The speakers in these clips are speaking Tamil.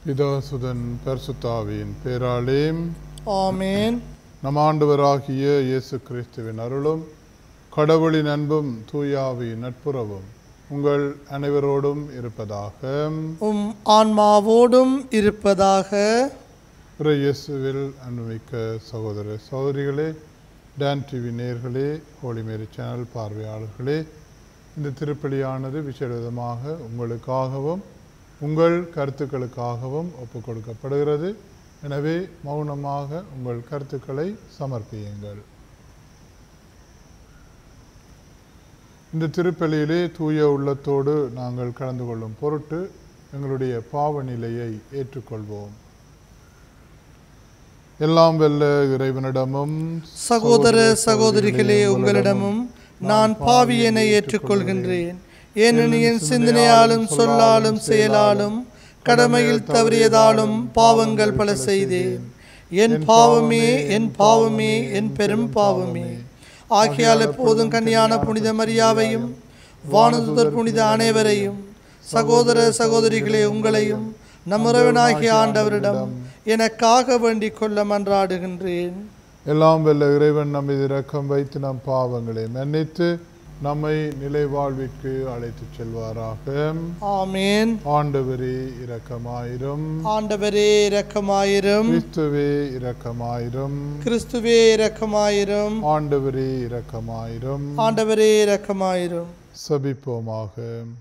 பிதாசுதன் பரிசுத்தாவியின் பேராலே ஆமேன் நம் ஆண்டவராகிய இயேசு கிறிஸ்துவின் அருளும் கடவுளின் அன்பும் தூயாவின் நட்புறவும் உங்கள் அனைவரோடும் இருப்பதாக உம் ஆன்மாவோடும் இருப்பதாக இறை இயேசுவில் அன்புமிக்க சகோதர சகோதரிகளே டான் டிவி நேர்களே ஹோலிமேரி சேனல் பார்வையாளர்களே இந்த திருப்பலியானது விசேடமாக உங்களுக்காகவும் உங்கள் கருத்துக்களுக்காகவும் ஒப்புக் கொடுக்கப்படுகிறது எனவே மௌனமாக உங்கள் கருத்துக்களை சமர்ப்பியுங்கள் இந்த திருப்பலியிலே தூய உள்ளத்தோடு நாங்கள் கலந்து கொள்ளும் பொருட்டு எங்களுடைய பாவ நிலையை ஏற்றுக்கொள்வோம் எல்லாம் வெல்ல இறைவனிடமும் சகோதர சகோதரிகளே உங்களிடமும் நான் பாவியனை ஏற்றுக்கொள்கின்றேன் ஏனெனில் என் சிந்தனையாலும் சொல்லாலும் செயலாலும் கடமையில் தவறியதாலும் பாவங்கள் பல செய்தேன் என் பாவமே என் பாவமே என் பெரும் பாவமே ஆகையால் எப்போதும் கன்னியான புனித மரியாவையும் வானதுதர் புனித அனைவரையும் சகோதர சகோதரிகளே உங்களையும் நம் உறவனாகிய ஆண்டவரிடம் எனக்காக வேண்டிக் கொள்ள மன்றாடுகின்றேன் எல்லாம் வெல்ல இறைவன் நம்மை இரக்கம் வைத்து நம் பாவங்களை மன்னித்து நம்மை நிலை வாழ்விற்கு அழைத்துச் செல்வாராக ஆமேன் ஆண்டவரே இரக்கமாயிரும் ஆண்டவரே இரக்கமாயிரும் கிறிஸ்துவே இரக்கமாயிரும் கிறிஸ்துவே இரக்கமாயிரும் ஆண்டவரே இரக்கமாயிரும் ஆண்டவரே இரக்கமாயிரும் சபிப்போமாக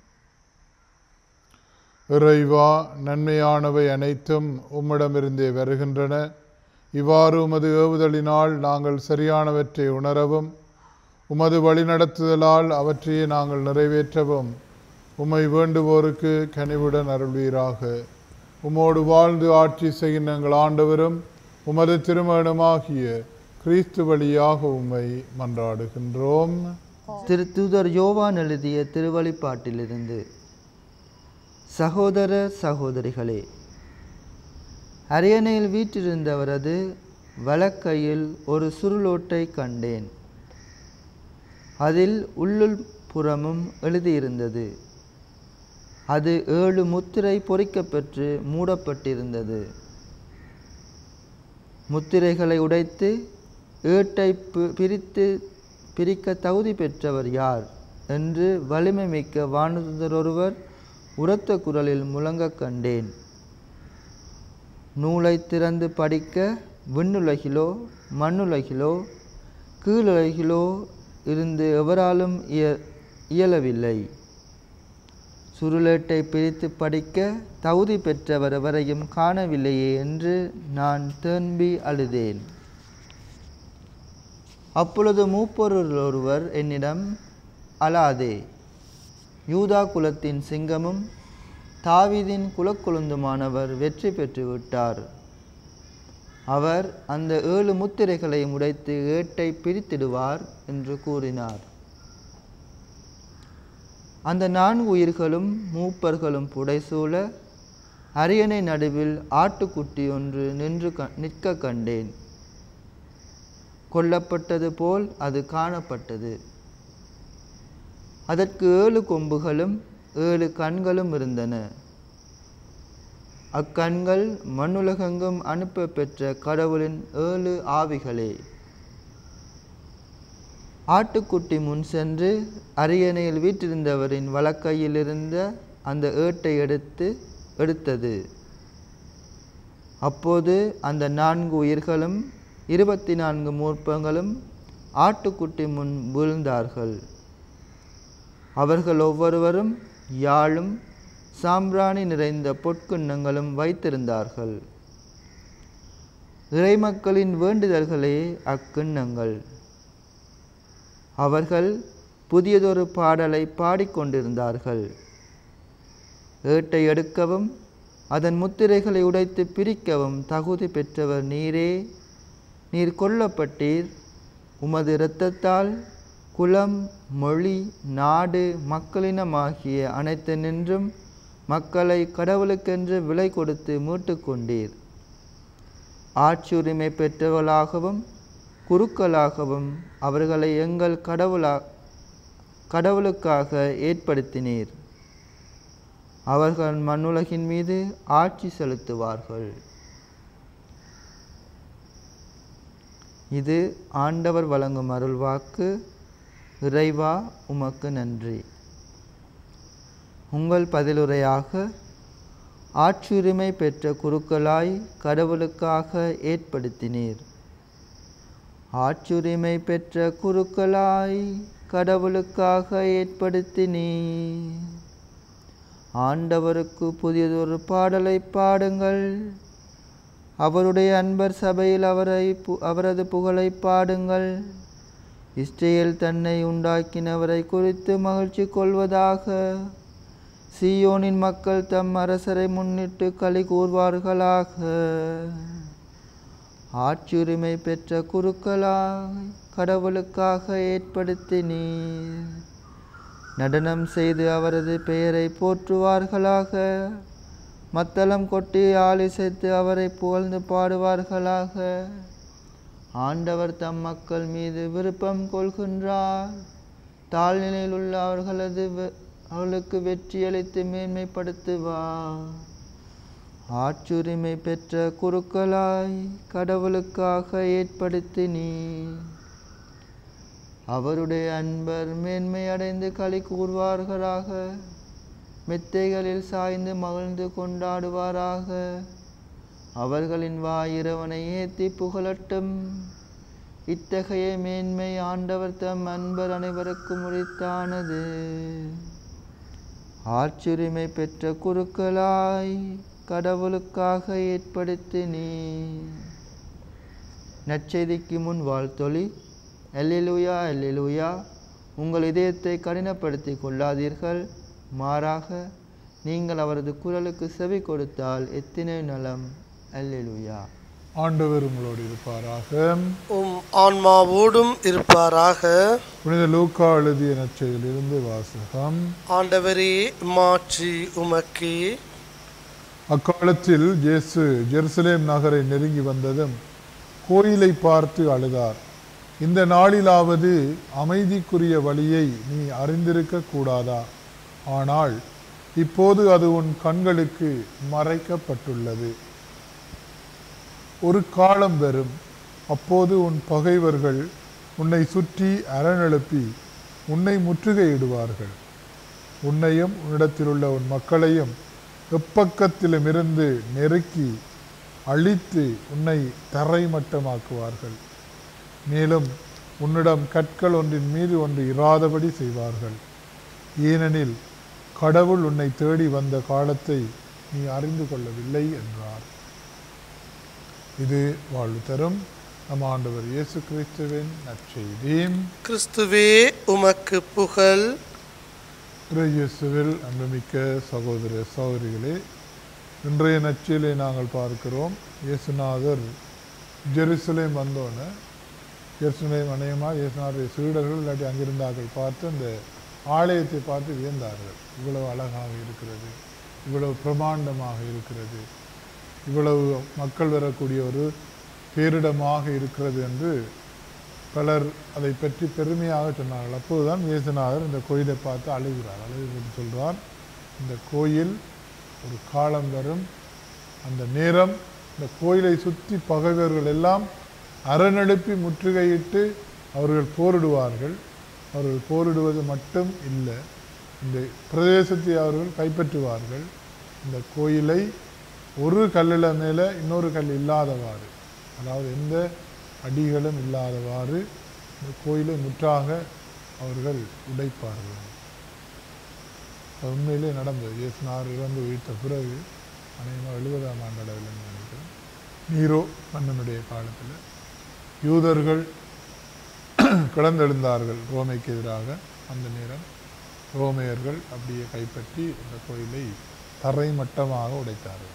இறைவா நன்மையானவை அனைத்தும் உம்மிடமிருந்தே வருகின்றன இவ்வாறு உமது ஏவுதலினால் நாங்கள் சரியானவற்றை உணரவும் உமது வழிநடத்துதலால் அவற்றையே நாங்கள் நிறைவேற்றவும் உம்மை வேண்டுவோருக்கு கனிவுடன் அருள்வீராக உம்மோடு வாழ்ந்து ஆட்சி செய்கின்ற எங்கள் ஆண்டவரும் உமது திருமணமாகிய கிறிஸ்து வழியாக உம்மை மன்றாடுகின்றோம் திருத்தூதர் யோவான் எழுதிய திருவழிப்பாட்டிலிருந்து சகோதர சகோதரிகளே அரியணையில் வீற்றிருந்தவரது வலக்கையில் ஒரு சுருளோட்டை கண்டேன் அதில் உள்ளுள் புறமும் எழுதியிருந்தது அது ஏழு முத்திரை பொறிக்கப்பெற்று மூடப்பட்டிருந்தது முத்திரைகளை உடைத்து ஏட்டை பி- பிரித்து பிரிக்க தகுதி பெற்றவர் யார் என்று வலிமை மிக்க வானதுதர் ஒருவர் உரத்த குரலில் முழங்கக் கண்டேன் நூலை திறந்து படிக்க விண்ணுலகிலோ மண்ணுலகிலோ கீழுலகிலோ இருந்து எவராலும் இய இயலவில்லை சுருளேட்டை பிரித்து படிக்க தகுதி பெற்றவர் எவரையும் காணவில்லையே என்று நான் தேம்பி அழுதேன் அப்பொழுது மூப்பொருள் ஒருவர் என்னிடம் அழாதே யூதா குலத்தின் சிங்கமும் தாவீதின் குலக்கொழுந்துமானவர் வெற்றி பெற்று விட்டார் அவர் அந்த ஏழு முத்திரைகளை உடைத்து ஏட்டை பிரித்திடுவார் என்று கூறினார் அந்த நான்கு உயிர்களும் மூப்பர்களும் புடைசூழ அரியணை நடுவில் ஆட்டுக்குட்டி ஒன்று நின்று க நிற்க கண்டேன் கொல்லப்பட்டது போல் அது காணப்பட்டது அதற்கு ஏழு கொம்புகளும் ஏழு கண்களும் இருந்தன அக்கண்கள் மண்ணுலகெங்கும் அனுப்ப பெற்ற கடவுளின் ஏழு ஆவிகளே ஆட்டுக்குட்டி முன் சென்று அரியணையில் வீற்றிருந்தவரின் வலக்கையில் இருந்த அந்த ஏட்டை எடுத்து எடுத்தது அப்போது அந்த நான்கு உயிர்களும் இருபத்தி நான்கு மூர்ப்பங்களும் ஆட்டுக்குட்டி முன் வீழ்ந்தார்கள் அவர்கள் ஒவ்வொருவரும் யாழும் சாம்பிராணி நிறைந்த பொற்கிண்ணங்களும் வைத்திருந்தார்கள் இறைமக்களின் வேண்டுதல்களே அக்கிண்ணங்கள் அவர்கள் புதியதொரு பாடலை பாடிக்கொண்டிருந்தார்கள் ஏட்டை எடுக்கவும் அதன் முத்திரைகளை உடைத்து பிரிக்கவும் தகுதி பெற்றவர் நீரே நீர் கொல்லப்பட்டீர் உமது இரத்தத்தால் குலம் மொழி நாடு மக்களினமாகிய அனைத்து நின்றும் மக்களை கடவுளுக்கென்று விலை கொடுத்து மீட்டுக் கொண்டீர் ஆட்சியுரிமை பெற்றவர்களாகவும் குருக்களாகவும் அவர்களை எங்கள் கடவுளா கடவுளுக்காக ஏற்படுத்தினீர் அவர்கள் மண்ணுலகின் மீது ஆட்சி செலுத்துவார்கள் இது ஆண்டவர் வழங்கும் அருள்வாக்கு இறைவா உமக்கு நன்றி உங்கள் பதிலுரையாக ஆட்சியுரிமை பெற்ற குருக்களாய் கடவுளுக்காக ஏற்படுத்தினீர் ஆட்சியுரிமை பெற்ற குருக்களாய் கடவுளுக்காக ஏற்படுத்தினீர் ஆண்டவருக்கு புதியதொரு பாடலை பாடுங்கள் அவருடைய அன்பர் சபையில் அவரை பு- அவரது புகழை பாடுங்கள் இஸ்ரேல் தன்னை உண்டாக்கினவரை குறித்து மகிழ்ச்சி கொள்வதாக சீயோனின் மக்கள் தம் அரசரை முன்னிட்டு களி கூர்வார்களாக ஆட்சியுரிமை பெற்ற குருக்களாய் கடவுளுக்காக ஏற்படுத்தினீர் நடனம் செய்து அவரது பெயரை போற்றுவார்களாக மத்தளம் கொட்டி ஆலிசைத்து அவரை புகழ்ந்து பாடுவார்களாக ஆண்டவர் தம் மக்கள் மீது விருப்பம் கொள்கின்றார் தாழ்நிலையில் உள்ள அவர்களது வெ- அவர்களுக்கு வெற்றியளித்து மேன்மைப்படுத்துவார் ஆட்சுரிமை பெற்ற குருக்களாய் கடவுளுக்காக ஏற்படுத்தினீர் அவருடைய அன்பர் மேன்மை அடைந்து களி கூர்வார்களாக மெத்தைகளில் சாய்ந்து மகிழ்ந்து கொண்டாடுவாராக அவர்களின் வாய் இறைவனை ஏத்தி புகழட்டும் இத்தகைய மேன்மை ஆண்டவர் தம் அன்பர் அனைவருக்கும் உரித்தானது ஆட்சுரிமை பெற்ற குருக்களாய் கடவுளுக்காக ஏற்படுத்தினீர் நற்செய்திக்கு முன் வாழ்த்தொழி அல்லேலூயா அல்லேலூயா உங்கள் இதயத்தை கடினப்படுத்தி கொள்ளாதீர்கள் மாறாக நீங்கள் அவரது குரலுக்கு செவி கொடுத்தால் எத்தனை நலம் அல்லேலூயா ஆண்டவர் உங்களோடு இருப்பாராக உம் ஆன்மாவோடும் இருப்பாராக புனித லூக்கா எழுதிய நற்செய்தியிலிருந்து வாசகம் ஆண்டவரே மாற்றி உமக்கே அக்காலத்தில் இயேசு ஜெருசலேம் நகரை நெருங்கி வந்ததும் கோயிலை பார்த்து அழுதார் இந்த நாளிலாவது அமைதிக்குரிய வழியை நீ அறிந்திருக்க கூடாதா ஆனால் இப்போது அது உன் கண்களுக்கு மறைக்கப்பட்டுள்ளது ஒரு காலம் வரும் அப்போது உன் பகைவர்கள் உன்னை சுற்றி அரணெழுப்பி உன்னை முற்றுகையிடுவார்கள் உன்னையும் உன்னிடத்திலுள்ள உன் மக்களையும் எப்பக்கத்திலுமிருந்து நெருக்கி அழித்து உன்னை தரைமட்டமாக்குவார்கள் மேலும் உன்னிடம் கற்கள் ஒன்றின் மீது ஒன்று இராதபடி செய்வார்கள் ஏனெனில் கடவுள் உன்னை தேடி வந்த காலத்தை நீ அறிந்து கொள்ளவில்லை என்றார் இது வாழ்வு தரும் நம் ஆண்டவர் இயேசு கிறிஸ்துவின் நற்செய்தி கிறிஸ்துவே உமக்கு புகழ் இறை இயேசுவில் அன்புமிக்க சகோதர சகோதரிகளே இன்றைய நச்சிலே நாங்கள் பார்க்கிறோம் இயேசுநாதர் ஜெருசலேம் வந்தோன்னே ஜெருசலேம் அநேகமாக இயேசுநாதருடைய சீடர்கள் இல்லாட்டி அங்கிருந்தார்கள் பார்த்து அந்த ஆலயத்தை பார்த்து வியந்தார்கள் இவ்வளவு அழகாக இருக்கிறது இவ்வளவு பிரமாண்டமாக இருக்கிறது இவ்வளவு மக்கள் வரக்கூடிய ஒரு பேரிடமாக இருக்கிறது என்று பலர் அதை பற்றி பெருமையாக சொன்னார்கள் அப்போதுதான் இயேசுநாதர் இந்த கோயிலை பார்த்து அழுகிறார் அழுது சொல்றார் இந்த கோயில் ஒரு காலம் வரும் அந்த நேரம் இந்த கோயிலை சுற்றி பகைவர்கள் எல்லாம் அரணெழுப்பி முற்றுகையிட்டு அவர்கள் போரிடுவார்கள் அவர்கள் போரிடுவது மட்டும் இல்லை இந்த பிரதேசத்தை அவர்கள் கைப்பற்றுவார்கள் இந்த கோயிலை ஒரு கல்லில் மேலே இன்னொரு கல் இல்லாதவாறு அதாவது எந்த அடிகளும் இல்லாதவாறு இந்த கோயிலை முற்றாக அவர்கள் உடைப்பார்கள் அது உண்மையிலே நடந்தது இயேசுனார் இறந்து உயிர்த்த பிறகு அநேகமாக எழுபதாம் ஆண்டு அளவில் நினைக்கிறேன் நீரோ மன்னனுடைய காலத்தில் யூதர்கள் கிளந்தெழுந்தார்கள் ரோமைக்கு எதிராக அந்த நேரம் ரோமையர்கள் அப்படியே கைப்பற்றி அந்த கோயிலை தரைமட்டமாக உடைத்தார்கள்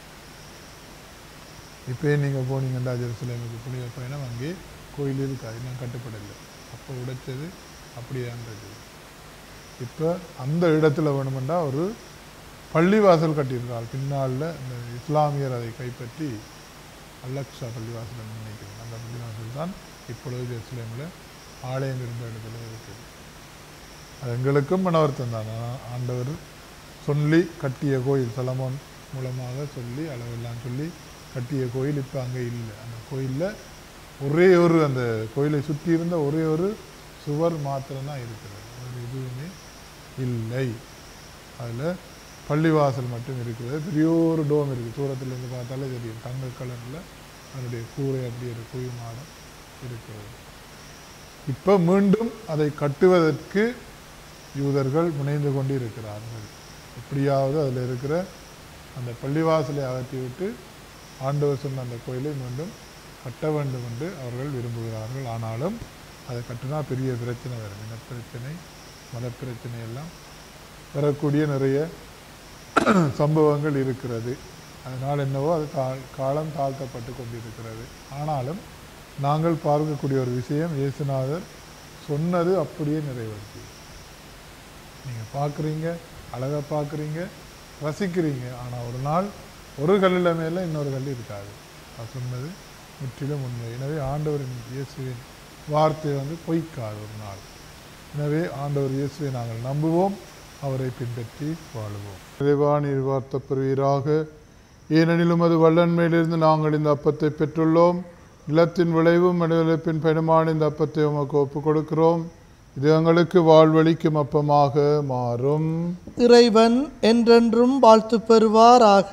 இப்போயே நீங்கள் போனீங்கன்னா ஜெருசலேமுக்கு புனித பயணம் அங்கே கோயில் இருக்காது இன்னும் கட்டப்படலை அப்போ உடைச்சது அப்படியே இருந்தது இப்போ அந்த இடத்துல வேணுமெண்டா ஒரு பள்ளிவாசல் கட்டியிருக்காள் பின்னால் இந்த இஸ்லாமியர் அதை கைப்பற்றி அலக்ஷா பள்ளிவாசல் நினைக்கிறேன் அந்த பள்ளிவாசல் தான் இப்பொழுது ஜெருசலேமில் ஆலயம் இருந்த இடத்துல இருக்குது அது எங்களுக்கும் மனவர்த்தம் தான் ஆ- ஆண்டவர் சொல்லி கட்டிய கோயில் சலமோன் மூலமாக சொல்லி அளவெல்லாம் சொல்லி கட்டிய கோயில் இப்போ அங்கே இல்லை அந்த கோயிலில் ஒரே ஒரு அந்த கோயிலை சுற்றி இருந்த ஒரே ஒரு சுவர் மாத்திரம்தான் இருக்கிறது வேறு எதுவுமே இல்லை அதில் பள்ளிவாசல் மட்டும் இருக்கிறது பெரிய ஒரு டோம் இருக்குது தூரத்துலேருந்து பார்த்தாலே தெரியும் தங்க கலரில் அதனுடைய கூரை அப்படி ஒரு குவி மாடம் இருக்கிறது இப்போ மீண்டும் அதை கட்டுவதற்கு யூதர்கள் முனைந்து கொண்டு இருக்கிறார்கள் எப்படியாவது அதில் இருக்கிற அந்த பள்ளிவாசலை அகற்றி விட்டு ஆண்டவர் சொன்ன அந்த கோயிலை மீண்டும் கட்ட வேண்டும் என்று அவர்கள் விரும்புகிறார்கள் ஆனாலும் அதை கட்டினா பெரிய பிரச்சனை வரும் இனப்பிரச்சனை மதப்பிரச்சனை எல்லாம் வரக்கூடிய நிறைய சம்பவங்கள் இருக்கிறது அதனால் என்னவோ அது கா- காலம் தாழ்த்தப்பட்டு கொண்டிருக்கிறது ஆனாலும் நாங்கள் பார்க்கக்கூடிய ஒரு விஷயம் இயேசுநாதர் சொன்னது அப்படியே நிறைவேற்றி நீங்கள் பார்க்குறீங்க அழகாக பார்க்குறீங்க ரசிக்கிறீங்க ஆனால் ஒரு நாள் ஒரு கல்லில் மேலே இன்னொரு கல் இருக்காது அவர் சொன்னது முற்றிலும் உண்மை எனவே ஆண்டவரின் இயேசுவின் வார்த்தை வந்து பொய்க்காது ஒரு நாள் எனவே ஆண்டவர் இயேசுவை நாங்கள் நம்புவோம் அவரை பின்பற்றி வாழுவோம் இறைவா நீர் வார்த்த பெறுவீராக ஏனெனிலும் அது வல்லன்மையிலிருந்து நாங்கள் இந்த அப்பத்தை பெற்றுள்ளோம் நிலத்தின் விளைவும் மனிதப்பின் பயணமான இந்த அப்பத்தை உமக்கு ஒப்புக் கொடுக்கிறோம் இது எங்களுக்கு வாழ்வளிக்கும் அப்பமாக மாறும் இறைவன் என்றென்றும் வாழ்த்து பெறுவாராக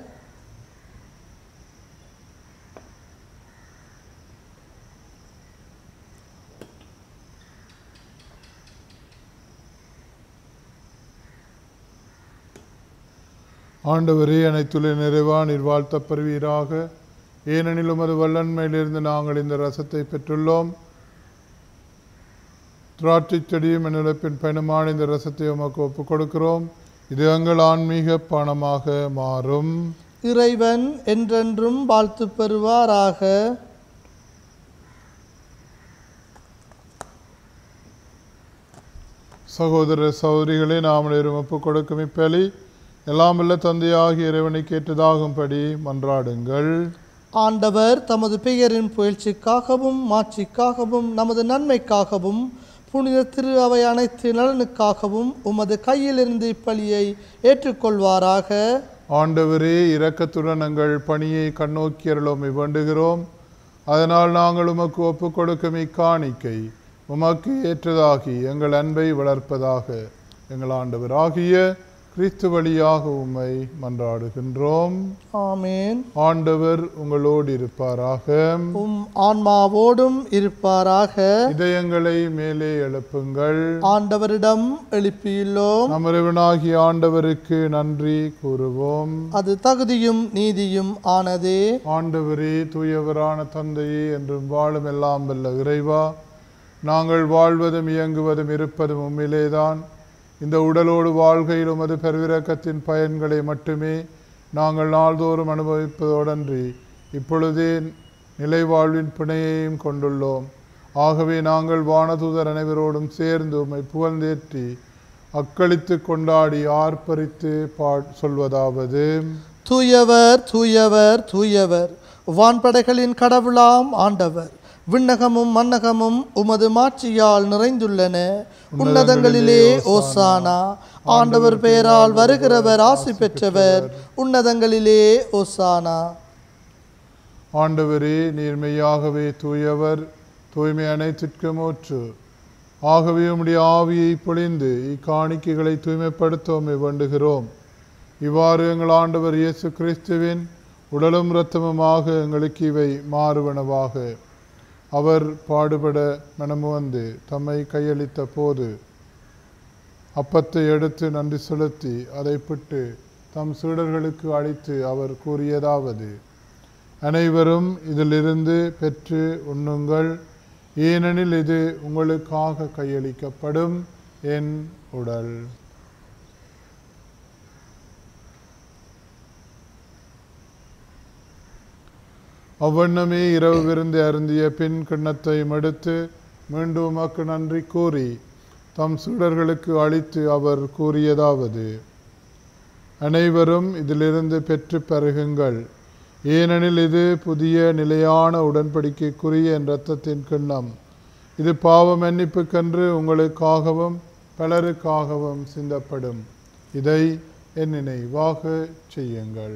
ஆண்டவரே அனைத்துள்ள நிறைவா நீர் வாழ்த்தப் பெறுவீராக ஏனெனிலும் அது வல்லன்மையிலிருந்து நாங்கள் இந்த ரசத்தை பெற்றுள்ளோம் திராட்சைச் செடியும் நிலப்பின் பயணமான இந்த ரசத்தை உமக்கு ஒப்புக் கொடுக்கிறோம் இது எங்கள் ஆன்மீக பணமாக மாறும் இறைவன் என்றென்றும் வாழ்த்து பெறுவாராக சகோதர சகோதரிகளே நாம் அனைவரும் ஒப்புக் கொடுக்கும் இப்பலி எல்லாம் உள்ள தந்தையாகிய இறைவனை கேட்டதாகும்படி மன்றாடுங்கள் ஆண்டவர் தமது பெயரின் புகழ்ச்சிக்காகவும் மாட்சிக்காகவும் நமது நன்மைக்காகவும் புனித திரு அவை அனைத்து நலனுக்காகவும் உமது கையிலிருந்து இப்பலியை ஏற்றுக்கொள்வாராக ஆண்டவரே இரக்கத்துடன் எங்கள் பணியை கண்ணோக்கி அருளோமை வேண்டுகிறோம் அதனால் நாங்கள் உமக்கு ஒப்புக் கொடுக்கும் இக்காணிக்கை உமக்கு ஏற்றதாகி எங்கள் அன்பை வளர்ப்பதாக எங்கள் ஆண்டவராகிய கிறிஸ்து வழியாக உம்மை மன்றாடுகின்றோம் ஆமேன் ஆண்டவர் உங்களோடு இருப்பாராக உம் ஆன்மாவோடும் இருப்பாராக இதயங்களை மேலே எழுப்புங்கள் ஆண்டவரிடம் எழுப்பியுள்ளோம் நம் இறைவனாகிய ஆண்டவருக்கு நன்றி கூறுவோம் அது தகுதியும் நீதியும் ஆனதே ஆண்டவரே தூயவரான தந்தையே என்றும் வாழும் எல்லாம் வல்ல இறைவா நாங்கள் வாழ்வதும் இயங்குவதும் இருப்பதும் உம்மிலேதான் இந்த உடலோடு வாழ்கையில் உமது பெருவிரக்கத்தின் பயன்களை மட்டுமே நாங்கள் நாள்தோறும் அனுபவிப்பதோடன்றி இப்பொழுதே நிலை வாழ்வின் பிணையையும் கொண்டுள்ளோம் ஆகவே நாங்கள் வானதூதர் அனைவரோடும் சேர்ந்து உம்மை புகழ்ந்தேற்றி அக்களித்து கொண்டாடி ஆர்ப்பரித்து பா சொல்வதாவது தூயவர் தூயவர் தூயவர் வான்படைகளின் கடவுளாம் ஆண்டவர் விண்ணகமும் மன்னகமும் உமது மாட்சியால் நிறைந்துள்ளன உன்னதங்களிலே ஓசானா ஆண்டவர் பெயரால் வருகிறவர் ஆசி பெற்றவர் உன்னதங்களிலே ஓசானா ஆண்டவரே நீர்மையாகவே தூயவர் தூய்மை அனைத்திற்கும் ஊற்று ஆகவே உம்முடைய ஆவியை பொழிந்து இக்காணிக்கைகளை தூய்மைப்படுத்தவுமே வேண்டுகிறோம் இவ்வாறு எங்கள் ஆண்டவர் இயேசு கிறிஸ்துவின் உடலும் இரத்தமுமாக எங்களுக்கு இவை மாறுவனவாக அவர் பாடுபட மனமு வந்து தம்மை கையளித்த போது அப்பத்தை எடுத்து நன்றி செலுத்தி அதை பிட்டு தம் சீடர்களுக்கு அளித்து அவர் கூறியதாவது அனைவரும் இதிலிருந்து பெற்று உண்ணுங்கள் ஏனெனில் இது உங்களுக்காக கையளிக்கப்படும் என் உடல் அவ்வண்ணமே இரவு விருந்து அருந்திய பின் கிண்ணத்தை மடுத்து மீண்டும் உமக்கு நன்றி கூறி தம் சீடர்களுக்கு அளித்து அவர் கூறியதாவது அனைவரும் இதிலிருந்து பெற்று பருகுங்கள் ஏனெனில் இது புதிய நிலையான உடன்படிக்கைக்குரிய என் இரத்தத்தின் கிண்ணம் இது பாவ மன்னிப்புக்கென்று உங்களுக்காகவும் பலருக்காகவும் சிந்தப்படும் இதை என் நினைவாக செய்யுங்கள்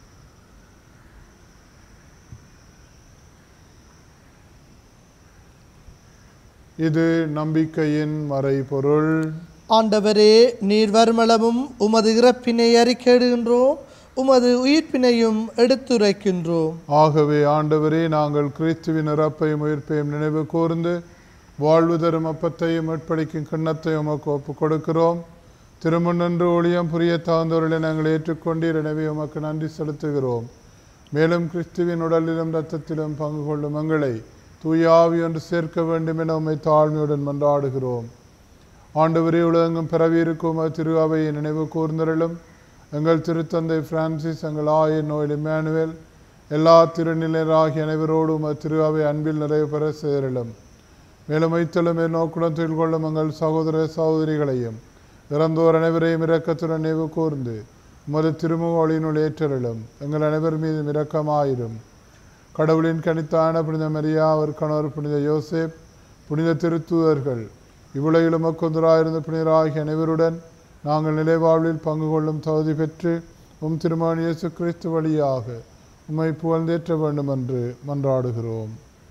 இது நம்பிக்கையின் மறைபொருள் ஆண்டவரே நீர் வருமளவும் உமது இறப்பினை அறிக்கையிடுகின்றோம் உமது உயிர்ப்பினையும் எடுத்துரைக்கின்றோம் ஆகவே ஆண்டவரே நாங்கள் கிறிஸ்துவின் இறப்பையும் உயிர்ப்பையும் நினைவு கூர்ந்து வாழ்வு தரும் அப்பத்தையும் மீட்பளிக்கும் கிண்ணத்தையும் உமக்கு ஒப்புக் கொடுக்கிறோம் திருமுன்னின்று ஒளியம் புரிய தாழ்ந்தவர்களை நாங்கள் ஏற்றுக்கொண்டீர் எனவே உமக்கு நன்றி செலுத்துகிறோம் மேலும் கிறிஸ்துவின் உடலிலும் இரத்தத்திலும் பங்கு கொள்ளும் எங்களை தூயாவி ஒன்று சேர்க்க வேண்டும் என உம்மை தாழ்மையுடன் மன்றாடுகிறோம் ஆண்டவரே உலகெங்கும் பிறவியிருக்கும் திரு அவையை நினைவு கூர்ந்தருளும் எங்கள் திருத்தந்தை பிரான்சிஸ் எங்கள் ஆயர் நோயில் இம்மானுவேல் எல்லா திருநிலையராகிய அனைவரோடும் திரு அவை அன்பில் நிறைவு பெற சேரலும் மேலும் வைத்தலும் நோக்குடன் தொழில் கொள்ளும் எங்கள் சகோதர சகோதரிகளையும் இறந்தோர் அனைவரையும் இரக்கத்துடன் நினைவு கூர்ந்து உமது திருமுகொழியினுள் ஏற்றருளும் எங்கள் அனைவர் மீதும் இரக்கமாயிரும் கடவுளின் கனித்தான புனித மரியா அவர் கணவர் புனித யோசேப் புனித திருத்தூதர்கள் இவ்வுலகில் உமக்கொந்தராயிருந்த புனிதராகிய அனைவருடன் நாங்கள் நிலைவாழ்வில் பங்கு கொள்ளும் தகுதி பெற்று உம் திருமண இயேசு கிறிஸ்து வழியாக உம்மை புகழ்ந்தேற்ற வேண்டும் என்று மன்றாடுகிறோம்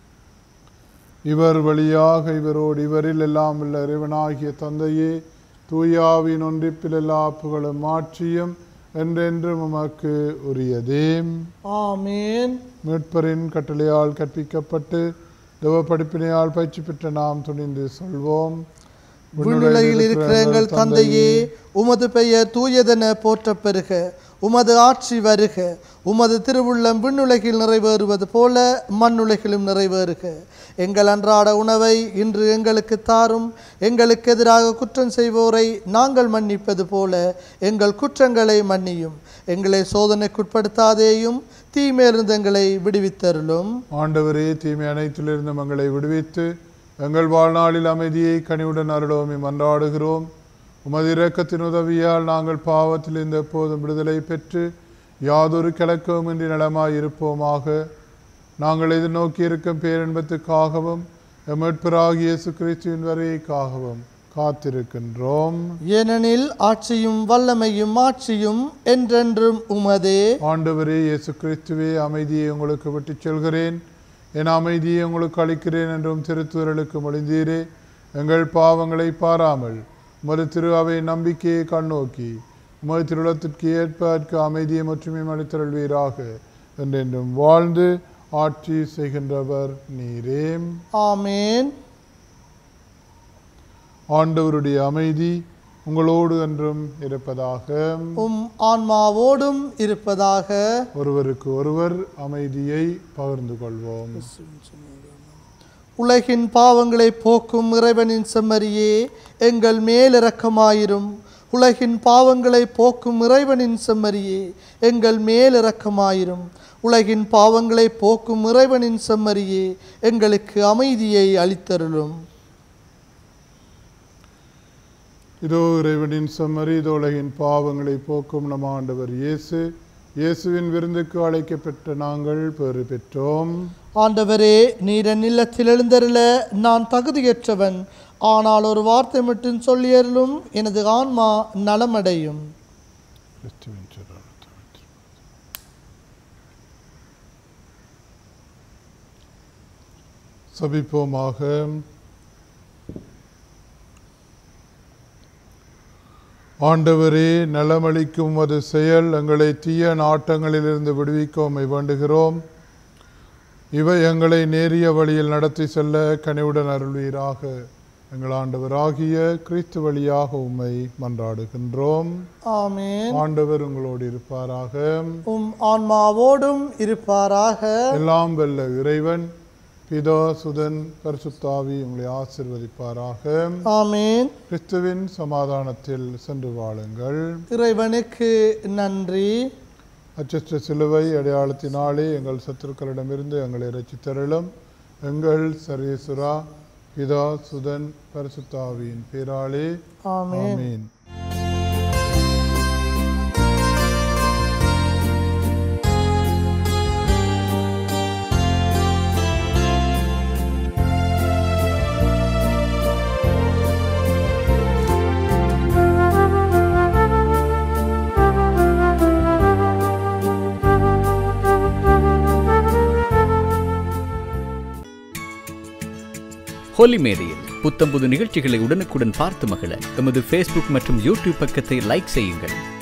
இவர் வழியாக இவரோடு இவரில் எல்லாம் உள்ள இறைவனாகிய தந்தையே தூயாவின் ஒன்றிப்பில் எல்லா புகழும் மாட்சியும் என்றென்றும் உமக்கு உரியதே ஆமேன் மீட்பரின் கட்டளையால் கற்பிக்கப்பட்டு தேவ படிப்பினையால் பயிற்சி பெற்ற நாம் துணிந்து சொல்வோம் விண்ணுலகில் இருக்கிற எங்கள் தந்தையே உமது பெயர் தூயதென போற்றப் பெறுக உமது ஆட்சி வருக உமது திருவுள்ளம் விண்ணுலகில் நிறைவேறுவது போல மண்ணுலகிலும் நிறைவேறுக எங்கள் அன்றாட உணவை இன்று எங்களுக்கு தாரும் எங்களுக்கு எதிராக குற்றம் செய்வோரை நாங்கள் மன்னிப்பது போல எங்கள் குற்றங்களை மன்னியும் எங்களை சோதனைக்குட்படுத்தாதேயும் தீமையிலிருந்து எங்களை விடுவித்தருளும் ஆண்டவரே தீமை அனைத்திலிருந்தும் எங்களை விடுவித்து எங்கள் வாழ்நாளில் அமைதியை கனிவுடன் அருளோமே மன்றாடுகிறோம் உமது இரக்கத்தின் உதவியால் நாங்கள் பாவத்தில் இருந்த எப்போதும் விடுதலை பெற்று யாதொரு கிழக்கவுமின்றி நலமாய் இருப்போமாக நாங்கள் எதிர்நோக்கி இருக்கும் பேரின்பத்துக்காகவும் எமட்பராகிய இயேசு கிறிஸ்துவின் வரையைக்காகவும் காத்திருக்கின்றோம் ஏனெனில் ஆட்சியும் வல்லமையும் ஆட்சியும் என்றென்றும் உமதே ஆண்டவரே இயேசு கிறிஸ்துவே அமைதியை உங்களுக்கு விட்டுச் செல்கிறேன் என் அமைதியை உங்களுக்கு அளிக்கிறேன் என்றும் திருத்துவர்களுக்கு மொழிந்தீரே எங்கள் பாவங்களை பாராமல் உமது திரு அவை நம்பிக்கையை கண்ணோக்கி உமது திருளத்திற்கு ஏற்ப அதற்கு அமைதியை மற்றும் அளித்தருள்வீராக என்றென்றும் வாழ்ந்து ஆட்சி செய்கின்றவர் நீரே ஆமேன் ஆண்டவருடைய அமைதி உங்களோடு என்றும் இருப்பதாக உம் ஆன்மாவோடும் இருப்பதாக ஒருவருக்கு ஒருவர் அமைதியை பகிர்ந்து கொள்வோம் உலகின் பாவங்களை போக்கும் இறைவனின் செம்மறியே எங்கள் மேலிரக்கமாயிரும் உலகின் பாவங்களை போக்கும் இறைவனின் செம்மறியே எங்கள் மேலிரக்கமாயிரும் உலகின் பாவங்களை போக்கும் இறைவனின் செம்மறியே எங்களுக்கு அமைதியை அளித்தருளும் இதோ இறைவனின் செம்மறி இதோ உலகின் பாவங்களை போக்கும் நம் ஆண்டவர் இயேசு இயேசுவின் விருந்துக்கு அழைக்கப்பட்ட நாங்கள் பெறு பெற்றோம் ஆண்டவரே நீர் என் இல்லத்தில் எழுந்தருள நான் தகுதியற்றவன் ஆனால் ஒரு வார்த்தை மட்டும் சொல்லியருளும் எனது ஆன்மா நலமடையும் கிறிஸ்துவின் சிறாரத்தை சபிப்போமாக ஆண்டவரே நலமளிக்கும் அது செயல் எங்களை தீய நாட்டங்களிலிருந்து விடுவிக்க உம்மை வேண்டுகிறோம் இவை எங்களை நேரிய வழியில் நடத்தி செல்ல கனிவுடன் அருள்வீராக எங்கள் ஆண்டவராகிய கிறிஸ்து வழியாக உம்மை மன்றாடுகின்றோம் ஆமென் ஆண்டவர் உங்களோடு இருப்பாராக உம் ஆன்மாவோடும் இருப்பாராக எல்லாம் வெல்ல இறைவன் பிதா சுதன் பரிசுத்தாவி உங்களை ஆசிர்வதிப்பாராக ஆமென் கிறிஸ்துவின் சமாதானத்தில் சென்று வாழுங்கள் இறைவனுக்கு நன்றி அச்சற்ற சிலுவை அடையாளத்தினாலே எங்கள் சத்துருக்களிடமிருந்து எங்களை ரசித்தருளும் எங்கள் சரீசுரா பிதா சுதன் பரிசுத்தாவியின் பேராலே ஆமென் ஆமீன் ஹோலி மேடையில் புத்தம்புது நிகழ்ச்சிகளை உடனுக்குடன் பார்த்து மகிழ எமது ஃபேஸ்புக் மற்றும் யூடியூப் பக்கத்தை லைக் செய்யுங்கள்